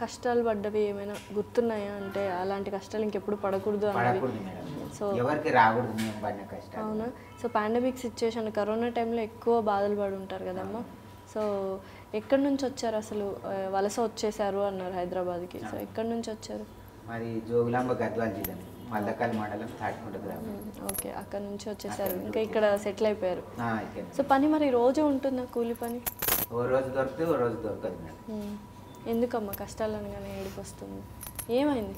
కష్టాలు పడ్డవి ఏమైనా గుర్తున్నాయా అంటే అలాంటి కష్టాలు ఇంకెప్పుడు పడకూడదు అన్నవి పడకూడదు మేడం సో ఎవరికి రాకూడదు మేము పడిన కష్టాలు అవునా సో పాండమిక్ సిచ్యుయేషన్ కరోనా టైంలో ఎక్కువ బాధలు పడి ఉంటారు కదమ్మా సో ఎక్కడి నుంచి వచ్చారు అసలు ఆ, వలస వచ్చేసారు అన్నారు హైదరాబాద్కి సో ఎక్కడి నుంచి వచ్చారు మరి జోగులాంబ గద్వాల జిల్లా మల్లకల్ మండలం తాటికుంట గ్రామం ఓకే అక్కడ నుంచి వచ్చేసారు ఇంకా ఇక్కడ సెటిల్ అయిపోయారు ఆ, ఇక్కడ సో పని మరి రోజు ఉంటుందా కూలి పని ఓ రోజు దొరికితే ఓ రోజు దొరకదు మేడం ఉమ్. ఎందుకమ్మా కష్టాలు అనగానే ఏడుపు వస్తుంది ఏమైంది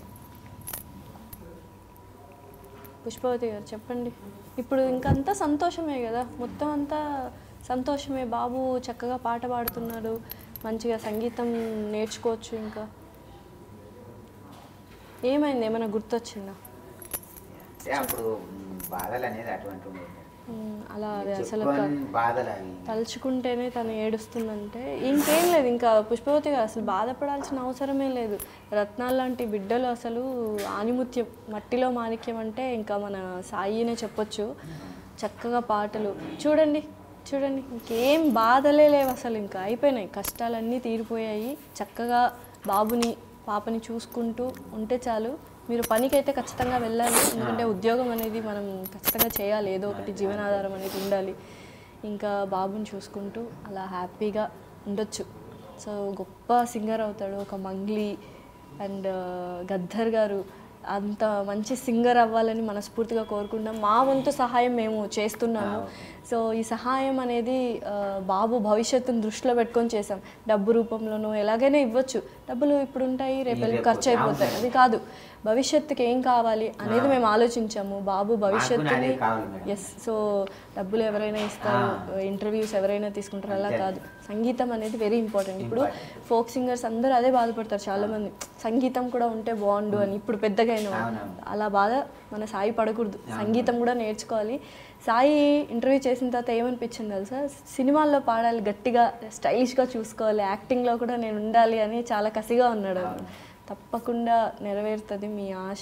పుష్పవతి గారు చెప్పండి ఇప్పుడు ఇంకంతా సంతోషమే కదా మొత్తం అంతా సంతోషమే బాబు చక్కగా పాట పాడుతున్నాడు మంచిగా సంగీతం నేర్చుకోవచ్చు ఇంకా ఏమైంది ఏమైనా గుర్తొచ్చిందా అంటే అప్పుడు మ్, బాధలు అనేది అటువంటి ఉండేవి మేడం. ఉమ్, అలా అది అసలు ఒక- చెప్పుకోని బాధలు అవి తలుచుకుంటేనే తను ఏడుస్తుందంటే ఇంకేం లేదు ఇంకా పుష్పవతి గారు అసలు బాధపడాల్సిన అవసరమే లేదు రత్నాలు లాంటి బిడ్డలు అసలు ఆనిముత్యం మట్టిలో మాణిక్యం అంటే ఇంకా మన సాయినే చెప్పొచ్చు చక్కగా పాటలు చూడండి చూడండి ఇంకేం బాధలే లేవు అసలు ఇంకా అయిపోయినాయి కష్టాలన్నీ తీరిపోయాయి చక్కగా బాబుని పాపని చూసుకుంటూ ఉంటే చాలు మీరు పనికైతే ఖచ్చితంగా వెళ్ళాలి ఎందుకంటే ఉద్యోగం అనేది మనం ఖచ్చితంగా చేయాలి ఏదో ఒకటి జీవనాధారం అనేది ఉండాలి ఇంకా బాబుని చూసుకుంటూ అలా హ్యాపీగా ఉండొచ్చు సో గొప్ప సింగర్ అవుతాడు ఒక మంగ్లీ అండ్ గద్దర్ గారు అంత మంచి సింగర్ అవ్వాలని మనస్ఫూర్తిగా కోరుకుంటాం మా వంతు సహాయం మేము చేస్తున్నాము సో ఈ సహాయం అనేది ఆ, బాబు భవిష్యత్తును దృష్టిలో పెట్టుకొని చేసాం డబ్బు రూపంలోనో ఎలాగైనా ఇవ్వచ్చు డబ్బులు ఇప్పుడు ఉంటాయి రేపు వెళ్ళి ఖర్చు అయిపోతాయి అది కాదు భవిష్యత్తుకి ఏం కావాలి అనేది మేము ఆలోచించాము బాబు భవిష్యత్తుని అదే కావాలి మేడం ఎస్ సో డబ్బులు ఎవరైనా ఇస్తారు ఇంటర్వ్యూస్ ఎవరైనా తీసుకుంటారు అలా కాదు సంగీతం అనేది వెరీ ఇంపార్టెంట్ ఇప్పుడు ఫోక్ సింగర్స్ అందరూ అదే బాధపడతారు చాలా మంది సంగీతం కూడా ఉంటే బాగుండు అని ఇప్పుడు పెద్దగా అయిన వాళ్ళు. అవునవును. అలా బాధ మన సాయి పడకూడదు సంగీతం కూడా నేర్చుకోవాలి సాయి ఇంటర్వ్యూ చేసిన తర్వాత ఏమనిపించింది తెలుసా సినిమాల్లో పాడాలి గట్టిగా స్టైలిష్గా చూసుకోవాలి యాక్టింగ్లో కూడా నేను ఉండాలి అని చాలా కసిగా ఉన్నాడు ఆయన. తప్పకుండా నెరవేరుతుంది మీ ఆశ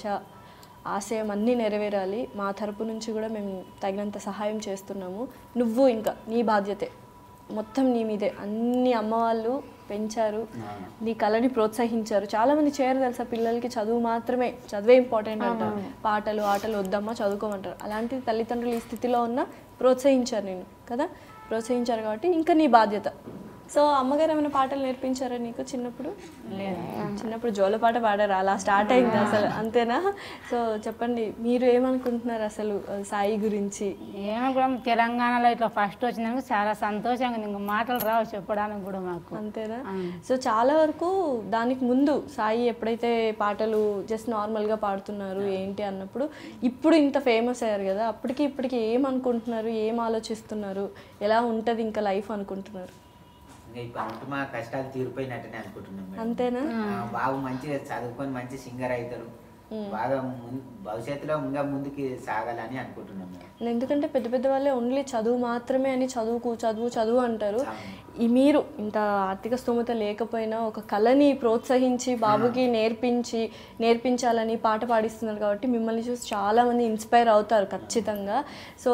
ఆశయం అన్నీ నెరవేరాలి మా తరపు నుంచి కూడా మేము తగినంత సహాయం చేస్తున్నాము నువ్వు ఇంకా నీ బాధ్యతే మొత్తం నీ మీదే అన్ని అమ్మ వాళ్ళు పెంచారు నీ కళని ప్రోత్సహించారు చాలా మంది చేయరు తెలుసా పిల్లలకి చదువు మాత్రమే చదువే ఇంపార్టెంట్ అంటారు పాటలు ఆటలు వద్దమ్మా చదువుకోమంటారు అలాంటి తల్లిదండ్రులు ఈ స్థితిలో ఉన్న ప్రోత్సహించారు నేను కదా ప్రోత్సహించారు కాబట్టి ఇంకా నీ బాధ్యత సో అమ్మగారు ఏమైనా పాటలు నేర్పించారా నీకు చిన్నప్పుడు చిన్నప్పుడు జోలపాట పాడారు అలా స్టార్ట్ అయింది అసలు అంతేనా సో చెప్పండి మీరు ఏమనుకుంటున్నారు అసలు ఆ, సాయి గురించి ఏమనుకున్నాం తెలంగాణలో ఇట్లా ఫస్ట్ వచ్చినందుకు చాలా సంతోషంగా ఉంది. ఇంకా మాటలు రావు చెప్పడానికి కూడా మాకు అంతేనా సో చాలా వరకు దానికి ముందు సాయి ఎప్పుడైతే పాటలు జస్ట్ నార్మల్గా పాడుతున్నారు ఏంటి అన్నప్పుడు ఇప్పుడు ఇంత ఫేమస్ అయ్యారు కదా అప్పటికి ఇప్పటికి ఏం అనుకుంటున్నారు ఏం ఆలోచిస్తున్నారు ఎలా ఉంటుంది ఇంకా లైఫ్ అనుకుంటున్నారు ఇంకా ఇప్పుడు అంటూ మా కష్టాలు తీరిపోయినట్టనే అనుకుంటున్నాం మేడం. అంతేనా ఆ, బాబు మంచిగా చదువుకొని మంచి సింగర్ అవుతారు బాగా ముం- భవిష్యత్తులో ఇంకా ముందుకి సాగాలని అనుకుంటున్నాం మేడం. ఎందుకంటే పెద్ద పెద్ద వాళ్ళే ఓన్లీ చదువు మాత్రమే అని చదువుకు చదువు చదువు అంటారు ఈ మీరు ఇంత ఆర్థిక స్తోమత లేకపోయినా ఒక కళని ప్రోత్సహించి బాబుకి నేర్పించి నేర్పించాలని పాట పాడిస్తున్నారు కాబట్టి మిమ్మల్ని చూసి చాలామంది ఇన్స్పైర్ అవుతారు ఖచ్చితంగా సో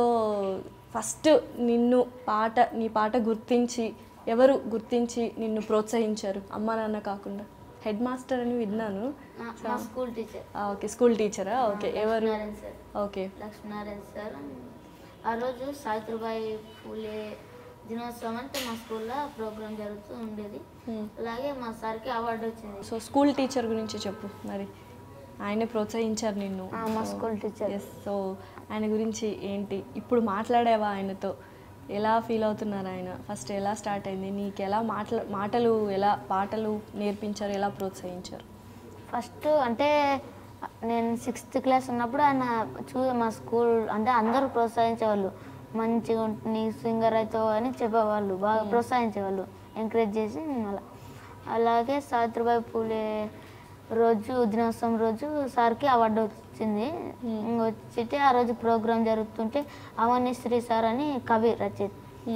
ఫస్ట్ నిన్ను పాట నీ పాట గుర్తించి ఎవరు గుర్తించి నిన్ను ప్రోత్సహించారు అమ్మా నాన్న కాకుండా హెడ్ మాస్టర్ అని విన్నాను మా స్కూల్ టీచర్ ఆ, ఓకే స్కూల్ టీచరా ఓకే ఎవరు Lakshminarayana sir okay Lakshminarayana sir ఆ రోజు సావిత్రిబాయి పూలే దినోత్సవం అంటే మా స్కూల్లో ప్రోగ్రామ్ జరుగుతూ ఉండేది అలాగే మా సార్కి అవార్డు వచ్చింది సో స్కూల్ టీచర్ గురించి చెప్పు మరి ఆయనే ప్రోత్సహించారు నిన్ను మా స్కూల్ టీచర్ ఎస్ సో ఆయన గురించి ఏంటి ఇప్పుడు మాట్లాడావా ఆయనతో ఎలా ఫీల్ అవుతున్నారు ఆయన ఫస్ట్ ఎలా స్టార్ట్ అయింది నీకు ఎలా మాటలు మాటలు ఎలా పాటలు నేర్పించారు ఎలా ప్రోత్సహించారు ఫస్ట్ అంటే నేను సిక్స్త్ క్లాస్ ఉన్నప్పుడు ఆయన చూ మా స్కూల్ అంటే అందరూ ప్రోత్సహించేవాళ్ళు మంచిగా ఉంటుంది నీ సింగర్ అవుతావు అని చెప్పేవాళ్ళు బాగా ప్రోత్సహించేవాళ్ళు ఎంకరేజ్ చేసి అలా అలాగే సావిత్రిబాయి పూలే రోజు దినోత్సవం రోజు సార్కి అవార్డు వచ్చింది ఇంక వచ్చితే ఆ రోజు ప్రోగ్రాం జరుగుతుంటే అవని శ్రీ సార్ అని కవి రచయిత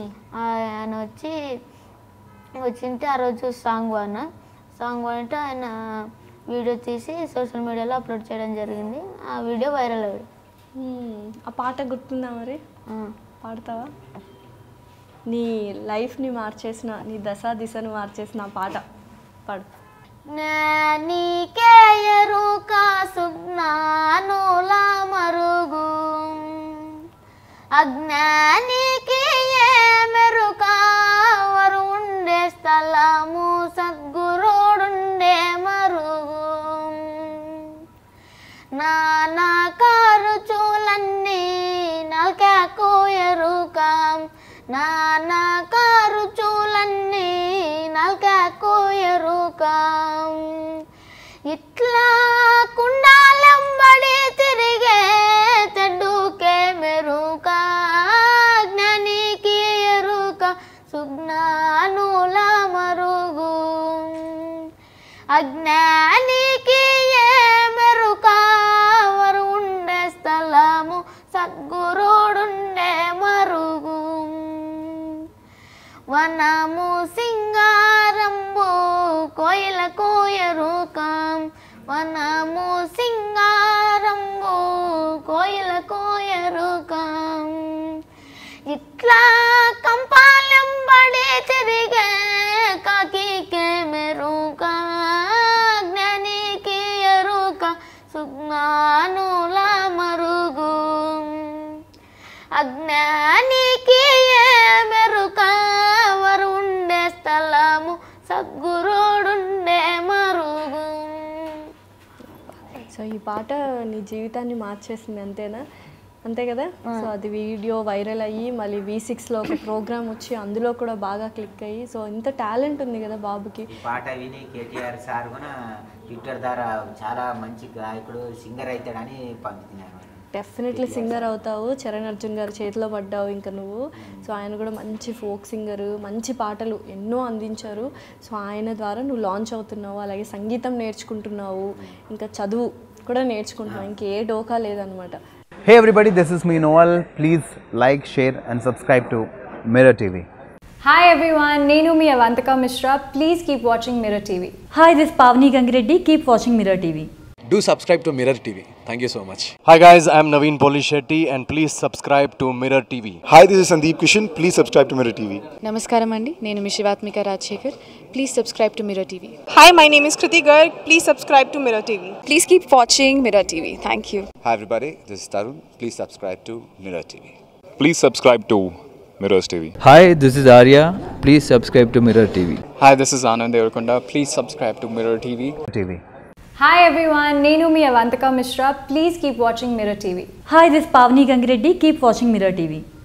ఆయన వచ్చి వచ్చింటే ఆ రోజు సాంగ్ పాడిన సాంగ్ పాడితే ఆయన వీడియో తీసి సోషల్ మీడియాలో అప్లోడ్ చేయడం జరిగింది ఆ వీడియో వైరల్ అయ్యింది Hmm, ఆ పాట గుర్తుందా మరి పాడతావా నీ లైఫ్ని మార్చేసిన నీ దశ దిశను మార్చేసిన ఆ పాట పాడు జ్ఞానికే ఎరుక సుజ్ఞానుల మరుగు అజ్ఞానికి ఏ మెరుక వరు ఉండే స్థలము సద్గురుడుండే మరుగు నానా ఖర్చులన్నీ నల్కాకు ఎరుకం నానా ఖర్చులన్నీ నల్కాకు ఎరుకం ఇట్లా కుండాలెంబడి తిరిగే చెడ్డుకే మెరుక జ్ఞానికి ఎరుక సుజ్ఞానుల మరుగు అజ్ఞానికి ఏ మెరుక వరు ఉండే స్థలము సద్గురుడుండే మరుగు వనము సింగారంబు కోయిల కోయరుకం వనము సింగారంబు కోయిల కోయరుకం ఇట్లా కంపాలెంబడి తిరిగే కాకికే మెరుక జ్ఞానికి ఎరుక సుజ్ఞానుల మరుగు అజ్ఞానికి ఏ మెరుక వరు ఉండే స్థలము సద్గురుడుండే మరుగు సో ఈ పాట నీ జీవితాన్ని మార్చేసింది అంతేనా అంతే కదా సో అది వీడియో వైరల్ అయ్యి మళ్ళీ వి సిక్స్లో ఒక ప్రోగ్రామ్ వచ్చి అందులో కూడా బాగా క్లిక్ అయ్యి సో ఇంత టాలెంట్ ఉంది కదా బాబుకి ఈ పాట విని కేటీఆర్ సార్ కూడా ట్విట్టర్ ద్వారా చాలా మంచి గాయకుడు సింగర్ అవుతాడని పంపుతున్నారు డెఫినెట్లీ సింగర్ అవుతావు చరణ్ అర్జున్ గారి చేతిలో పడ్డావు ఇంకా నువ్వు సో ఆయన కూడా మంచి ఫోక్ సింగర్ మంచి పాటలు ఎన్నో అందించారు సో ఆయన ద్వారా నువ్వు లాంచ్ అవుతున్నావు అలాగే సంగీతం నేర్చుకుంటున్నావు ఇంకా చదువు కూడా నేర్చుకుంటున్నావు ఇంకే డోకా లేదనమాట Hey everybody, this is me Noel. Please like, share, and subscribe to Mirror TV. Hi everyone, Nenu mi Avantika Mishra. Please keep watching Mirror TV. Hi, this is Pavni Gangireddy. Keep watching Mirror TV. Do subscribe to Mirror TV. Thank you so much. Hi guys, I'm Naveen Polishetty and please subscribe to Mirror TV. Hi, this is Sandeep Kishan. Please subscribe to Mirror TV. నమస్కారం అండి నేను మీ Shivathmika Rajasekhar please subscribe to Mirror TV Hi, my name is Kriti Garg. Please subscribe to Mirror TV. Please keep watching Mirror TV thank you Hi everybody, this is Tarun. Please subscribe to Mirror TV. Please subscribe to Mirrors TV. Hi, this is Arya. Please subscribe to Mirror TV. Hi, this is Anand Devarkonda. Please subscribe to Mirror TV. TV. Hi everyone, Nenu mi Avantika Mishra. Please keep watching Mirror TV. Hi, this is Pavni Gangireddy. Keep watching Mirror TV.